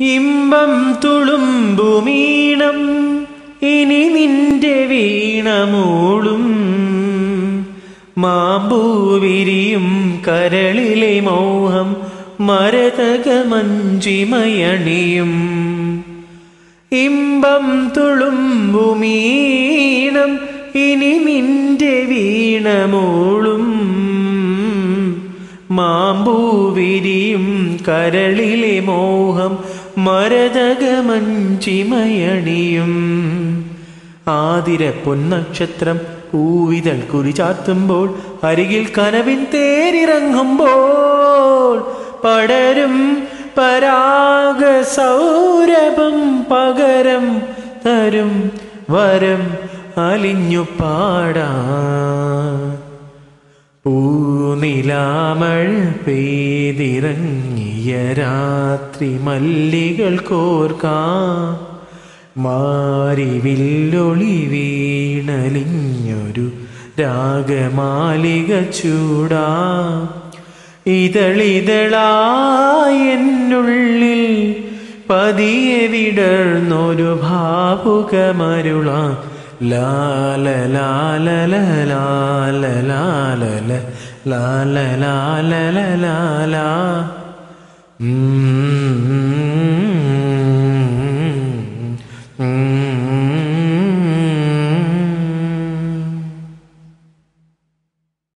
ഇമ്പം തുളുമ്പുമീണം ഇനി നിന്റെ വീണമൂളും മാമ്പൂവിരിയും കരളിലെ മോഹം മരതകമഞ്ചിമയണിയും ഇമ്പം തുളുമ്പുമീണം ഇനി നിന്റെ വീണമൂളും മാമ്പൂവിരിയും കരളിലെ മോഹം മരതകമഞ്ചിമയണിയും ആതിര പൊന്നക്ഷത്രം പൂവിതൾ കുറിചാത്തുമ്പോൾ അരികിൽ കനവിൻ തേരിറങ്ങുമ്പോൾ പടരും പരാഗ സൗരഭം പകരം തരും വരം അലിഞ്ഞു പാടാ പൂനിലാമൾ പെയ്തിറങ്ങിയ രാത്രി മല്ലികൾ കോർക്കാം മാരിവില്ലൊളി വീണലിഞ്ഞൊരു രാഗമാലിക ചൂടാ ഇതളിതളായെന്നുള്ളിൽ പതിയെ വിടർന്നൊരു ഭാവുകമരുള ലാല ലാല ലാല ലാല ലാല ലാല ലാല